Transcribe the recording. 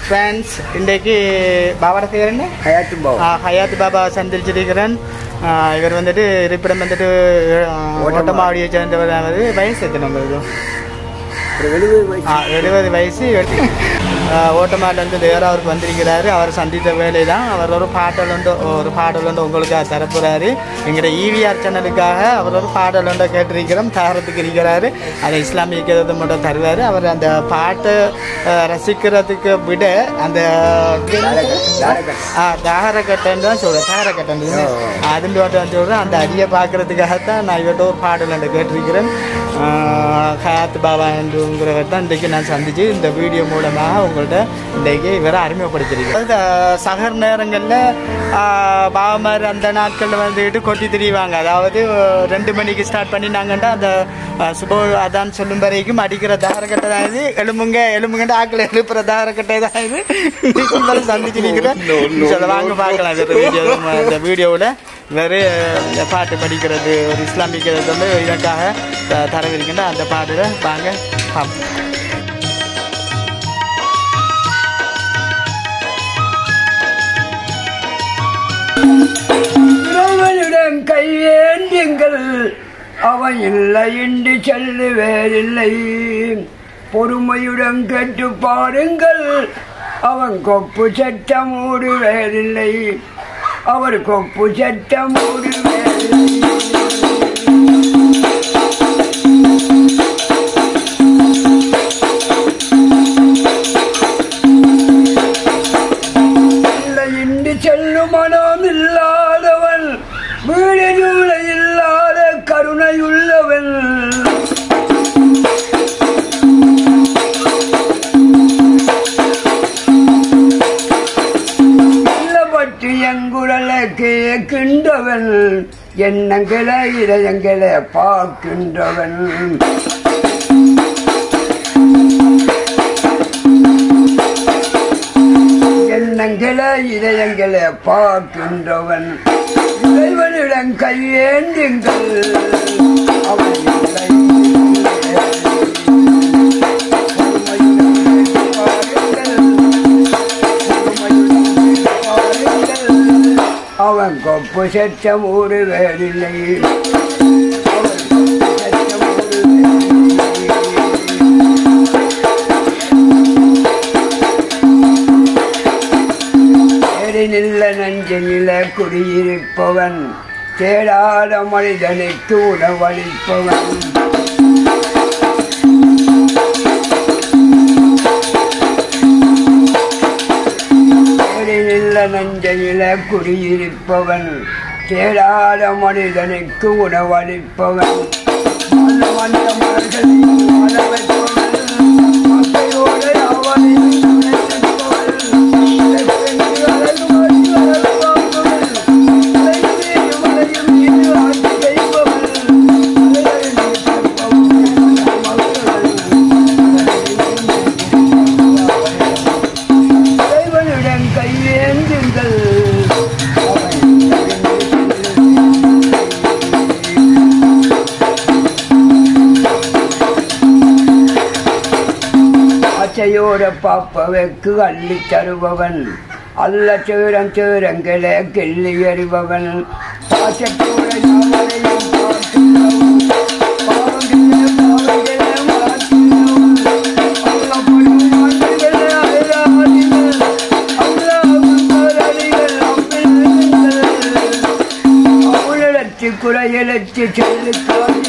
Friends இன்றைக்கு பாபாட பேர் என்ன ஹயாத்து பாவ் ஆ, ஹயாத் பாபா சந்திச்சிருக்கிறேன் ஆ, இவர் வந்துட்டு இருப்பிடம் வந்துட்டு ஆ, ஓட்டமாவடியை சேர்ந்தவராவது வயசு எத்தனை உங்களுக்கு ஒரு எழுபது வயசு ஆ, எழுபது வயசு ஓட்டமாட்டிலேருந்து நேராக அவருக்கு வந்திருக்கிறாரு அவர் சந்தித்த வேலை தான் அவர் ஒரு பாடல் உண்டு ஒரு பாடல் உண்டு உங்களுக்காக தரப்போறாரு எங்களோட ஈவிஆர் சேனலுக்காக அவர் ஒரு பாடல் உண்டை கேட்டிருக்கிறோம் தாரத்துக்கு இருக்கிறாரு அதை இஸ்லாமிய கீதத்தை மட்டும் தருவார் அவர் அந்த பாட்டை ஆ, ரசிக்கிறதுக்கு விட அந்த ஆ தாரக்கட்டன் தான் சொல்கிறேன் தாரக்கட்டன் அதுன்னு வந்து சொல்கிறேன் அந்த அடியை பார்க்கறதுக்காகத்தான் நான் இவர்கிட்ட ஒரு பாடல் ஒன்று கேட்டிருக்கிறேன் ஹயாத் பாபா என்றுங்கிறவர் தான் இன்றைக்கு நான் சந்திச்சு இந்த வீடியோ மூலமாக உங்கள்கிட்ட இன்றைக்கு இவரை அறிமுகப்படுத்திருக்கிறேன் இந்த சகர் நேரங்களில் பாபாமார் அந்த நாட்களில் வந்துட்டு கொட்டி திரிவாங்க அதாவது ரெண்டு மணிக்கு ஸ்டார்ட் பண்ணினாங்கன்னா அந்த ஆ, சுபோ அதான் சொல்லும் வரைக்கும் அடிக்கிற தாரக்கட்டை தான் இது எலும்புங்க எலும்புங்கன்னு ஆக்கில் எழுப்புற தாரக்கட்டை தான் இது இன்னைக்கு சந்திச்சு நிற்கிறேன் சொல்ல வாங்க பார்க்கலாம் இந்த வீடியோ இந்த வீடியோவில் வேறு பாட்டு படிக்கிறது ஒரு இஸ்லாமிக் வந்து இதற்காக த- தரவிருக்கின்ற அந்த பாட்டுல வாங்க பார்ப்போம் இறைவனிடம் கையேந்துங்கள் அவன் இல்லை என்று சொல்லுவேரில்லை பொறுமையுடன் கேட்டு பாருங்கள் அவன் கொப்பு சட்டம் மூடுவேரில்லை அவர் கொப்பு சட்டம் மூடுவேரில்லை இல்லை என்று செல்லும் மனம் இல்லாதவன் வீடு நூலை இல்லாத கருணையுள்ளவன் இல்லப்பட்டு எங்குரலை கேட்கின்றவன் எண்ணங்களை இதயங்களை பார்க்கின்றவன் எண்ணங்களை இதயங்களை பார்க்கின்றவன் இறைவனிடம் கையேந்துங்கள் அவன் இல்லை. அவன் கொப்பு சட்டம் ஒரு வேறில்லை அவன் கொப்பு சட்டம் ஒரு வேறில்லை. நில்ல நஞ்சனில குடியிருப்பவன் தேடாத மனிதனுக்கு உணவளிப்பவன் நில்ல நஞ்சனில குடியிருப்பவன் தேடாத மனிதனுக்கு உணவளிப்பவன் மன மனித மலர்களையும் வாழ வைப்பவன். மக்களோடு அவனையும் நினைப்பவன். இலக்கென்று அழகு மாற்றி அழகு பார்ப்பவன். அலைமீது மலையும் மீது ஆட்சி செய்பவன். அலையறிந்து பார்ப்பவன். இறைவனிடம் கையேந்துங்கள் அவன் ஆசையோட பாப்பவைக்கு அள்ளி தருபவன் அல்ல சேரம் சேரங்களே கிள்ளி எறிபவன் பாசத்தோட யாவரையும் பார்க்கின்றவன். பாவங்களே, பாவங்களே மாற்றினவன். அல்லப்படும் மாற்றுகளே அயலாதிகள். அல்லாஹ்வின் கரடிகள் அம்பிள்கள். அவளிடத்து குறையெழுத்து சொல்லு காதி